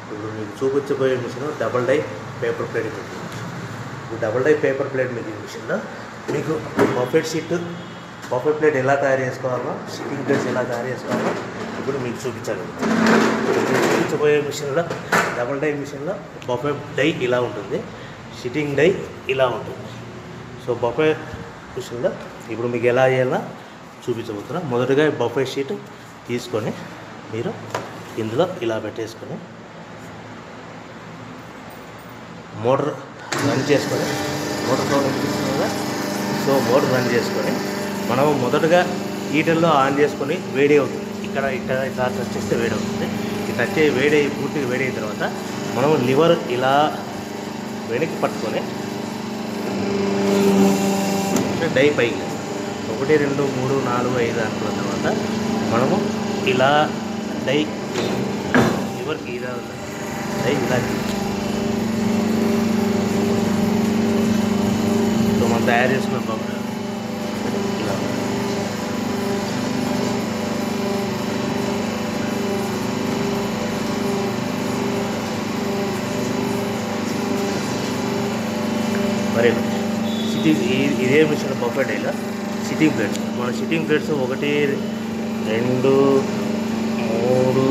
ఇప్పుడు మీకు చూపించబోయే machine double die paper plate machine ఈ double die paper plate making మిషన్లో మీకు బఫెట్ షీట్ బఫెట్ ప్లేట్ ఎలా తయారు చేసుకోవాలో షిట్టింగ్ ప్లేట్స్ ఎలా తయారు చేసుకోవాలో ఇప్పుడు మీకు చూపించాలి ఇప్పుడు మీకు చూపించబోయే మిషన్లో డబల్ డై మిషన్లో బఫెట్ డై ఇలా ఉంటుంది షిట్టింగ్ డై ఇలా ఉంటుంది సో బఫే మిషన్లో ఇప్పుడు మీకు ఎలా చేయాలో చూపించబోతున్నా మొదటగా బఫే షీట్ తీసుకొని మీరు ఇందులో ఇలా పెట్టేసుకొని మోటార్ రన్ చేసుకొని మోటార్ సౌండ్ వినిపిస్తుంది కదా సో మోటార్ రన్ చేసుకొని మనం మొదటగా హీటర్లో ఆన్ చేసుకొని వేడి అవుతుంది ఇక్కడ ఇక్కడ ఇట్లా టచ్ చేస్తే వేడి అవుతుంది ఈ టచ్ అయ్యి వేడి అయ్యి పూర్తిగా వేడి అయిన తర్వాత మనం లివర్ ఇలా వెనక్కి పట్టుకొని డై పైకి లేస్తాం. ఒకటి రెండు మూడు నాలుగు ఐదు అనుకున్న తర్వాత మనము ఇలా డై లివర్కి ఇలా ఉంది. డై ఇలా సో మనం తయారు చేసుకున్న బొమ్మ ఇలా మరి సిట్టింగ్ ఈ- ఇదే మిషన్ బఫెట్ ఇలా సిట్టింగ్ ప్లేట్స్ మన సిట్టింగ్ ప్లేట్స్ ఒకటి రెండు మూడు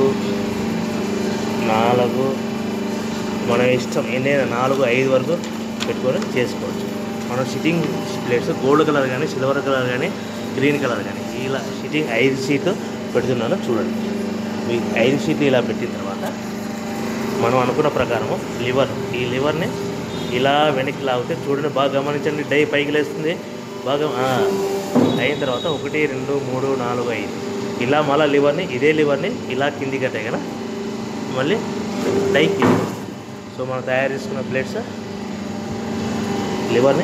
నాలుగు మన ఇష్టం ఎన్నైనా నాలుగు ఐదు వరకు పెట్టుకొని చేసుకోవచ్చు మనం సిట్టింగ్ ప్లేట్స్ గోల్డ్ కలర్ కానీ సిల్వర్ కలర్ కానీ గ్రీన్ కలర్ కానీ ఇలా సిట్టింగ్ ఐదు సీట్లు పెడుతున్నాను చూడండి మీ ఐదు సీట్లు ఇలా పెట్టిన తర్వాత మనం అనుకున్న ప్రకారము లివర్ ఈ లివర్ని ఇలా వెనక్కి లాగితే చూడండి బాగా గమనించండి డై పైకి లేస్తుంది బాగా ఆ, అయిన తర్వాత ఒకటి రెండు మూడు నాలుగు ఐదు ఇలా మళ్ళీ లివర్ని ఇదే లివర్ని ఇలా కిందికి కట్టే కదా మళ్ళీ డై కింది సో మనం తయారు చేసుకున్న ప్లేట్స్ లివర్ని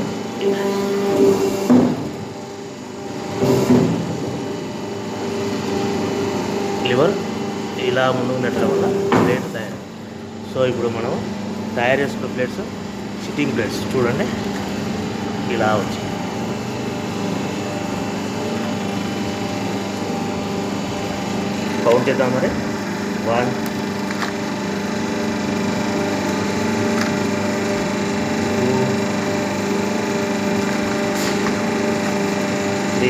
లివర్ ఇలా ముందుకు నెట్టడం వల్ల ప్లేట్ తయారు సో ఇప్పుడు మనం తయారు చేసుకున్న ప్లేట్స్ సిట్టింగ్ ప్లేట్స్ చూడండి ఇలా వచ్చి కౌంట్ చేద్దాం మరి వన్ త్రీ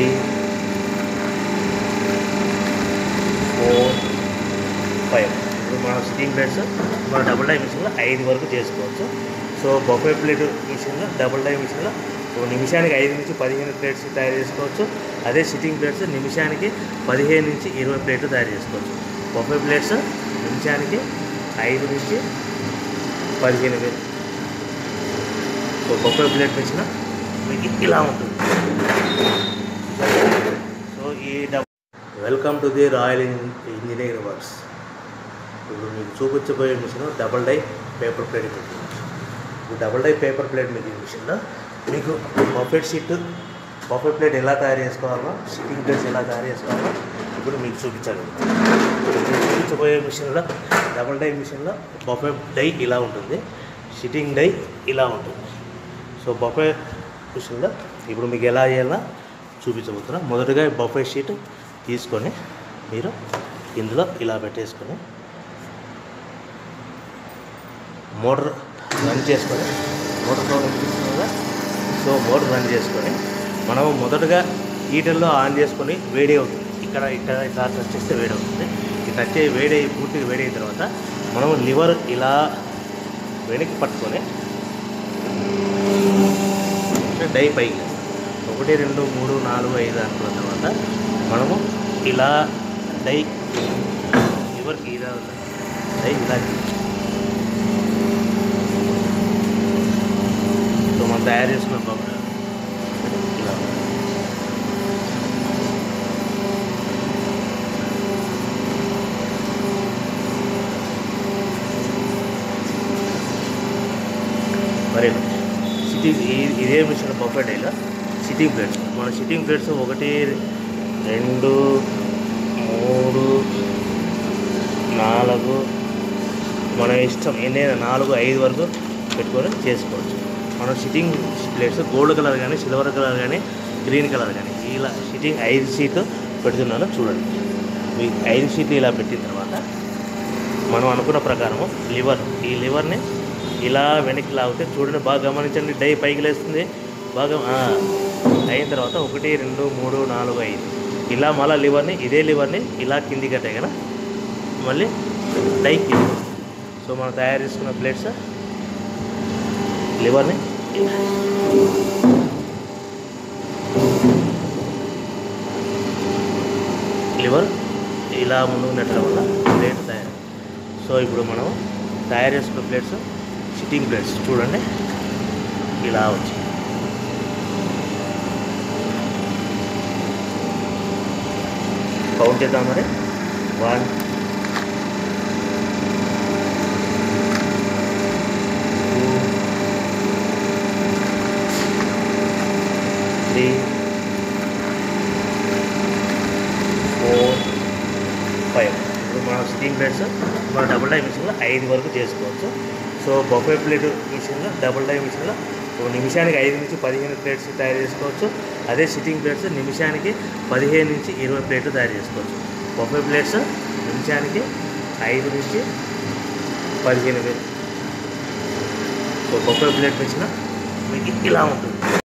ఫోర్ ఫైవ్ ఇప్పుడు మన సిట్టింగ్ ప్లేట్స్ మన డబుల్ డై మిషన్లో ఐదు వరకు చేసుకోవచ్చు సో బొఫే ప్లేట్ మిషన్లో డబుల్ డై మిషన్లో ఒక నిమిషానికి ఐదు నుంచి పదిహేను ప్లేట్స్ తయారు చేసుకోవచ్చు అదే సిట్టింగ్ ప్లేట్స్ నిమిషానికి పదిహేను నుంచి ఇరవై ప్లేట్లు తయారు చేసుకోవచ్చు బొఫే ప్లేట్స్ నిమిషానికి ఐదు నుంచి పదిహేను వేలు సో బొఫే ప్లేట్ మిషన్ మీకు ఇలా ఉంటుంది సో ఈ డబ్ welcome to the Royal Engineering Works ఇప్పుడు మీకు చూపించబోయే machine double die paper plate making ఈ double die paper plate making మిషన్లో మీకు బఫెట్ షీట్ బఫెట్ ప్లేట్ ఎలా తయారు చేసుకోవాలో షిట్టింగ్ ప్లేట్స్ ఎలా తయారు చేసుకోవాలో ఇప్పుడు మీకు చూపించాలి ఇప్పుడు మీకు చూపించబోయే మిషన్లో డబల్ డై మిషన్లో బఫెట్ డై ఇలా ఉంటుంది షిట్టింగ్ డై ఇలా ఉంటుంది సో బఫే మిషన్లో ఇప్పుడు మీకు ఎలా చేయాలో చూపించబోతున్నా మొదటగా బఫే షీట్ తీసుకొని మీరు ఇందులో ఇలా పెట్టేసుకొని మోటార్ రన్ చేసుకొని మోటార్ సౌండ్ వినిపిస్తుంది కదా సో మోటార్ రన్ చేసుకొని మనం మొదటగా హీటర్లో ఆన్ చేసుకొని వేడి అవుతుంది ఇక్కడ ఇక్కడ ఇట్లా టచ్ చేస్తే వేడి అవుతుంది ఈ టచ్ అయ్యి వేడి అయ్యి పూర్తిగా వేడి అయిన తర్వాత మనం లివర్ ఇలా వెనక్కి పట్టుకొని డై పైకి లేస్తాం. ఒకటి రెండు మూడు నాలుగు ఐదు అనుకున్న తర్వాత మనము ఇలా డై లివర్కి ఇలా ఉంది. డై ఇలా సో మనం తయారు చేసుకున్న బొమ్మ ఇలా మరి సిట్టింగ్ ఈ- ఇదే మిషన్ బఫెట్ ఇలా సిట్టింగ్ ప్లేట్స్ మన సిట్టింగ్ ప్లేట్స్ ఒకటి రెండు మూడు నాలుగు మన ఇష్టం ఎన్నైనా నాలుగు ఐదు వరకు పెట్టుకొని చేసుకోవచ్చు మనం సిట్టింగ్ ప్లేట్స్ గోల్డ్ కలర్ కానీ సిల్వర్ కలర్ కానీ గ్రీన్ కలర్ కానీ ఇలా సిట్టింగ్ ఐదు సీట్లు పెడుతున్నాను చూడండి మీ ఐదు సీట్లు ఇలా పెట్టిన తర్వాత మనం అనుకున్న ప్రకారము లివర్ ఈ లివర్ని ఇలా వెనక్కి లాగితే చూడండి బాగా గమనించండి డై పైకి లేస్తుంది బాగా ఆ, అయిన తర్వాత ఒకటి రెండు మూడు నాలుగు ఐదు ఇలా మళ్ళీ లివర్ని ఇదే లివర్ని ఇలా కిందికి కట్టాయి కదా మళ్ళీ డై కింది సో మనం తయారు చేసుకున్న ప్లేట్స్ లివర్ని ఇలా. లివర్ ఇలా ముందుకు నెట్టడం వల్ల ప్లేట్ తయారు సో ఇప్పుడు మనం తయారు చేసుకున్న ప్లేట్స్ సిట్టింగ్ ప్లేట్స్ చూడండి ఇలా వచ్చి కౌంట్ చేద్దాం మరి వన్ త్రీ ఫోర్ ఫైవ్ ఇప్పుడు మన సిట్టింగ్ ప్లేట్స్ మన డబుల్ డై మిషన్లో ఐదు వరకు చేసుకోవచ్చు సో బొఫే ప్లేట్ మిషన్లో డబుల్ డై మిషన్లో ఒక నిమిషానికి ఐదు నుంచి పదిహేను ప్లేట్స్ తయారు చేసుకోవచ్చు అదే సిట్టింగ్ ప్లేట్స్ నిమిషానికి పదిహేను నుంచి ఇరవై ప్లేట్లు తయారు చేసుకోవచ్చు బొఫే ప్లేట్స్ నిమిషానికి ఐదు నుంచి పదిహేను వేలు సో బొఫే ప్లేట్ మిషన్ మీకు ఇలా ఉంటుంది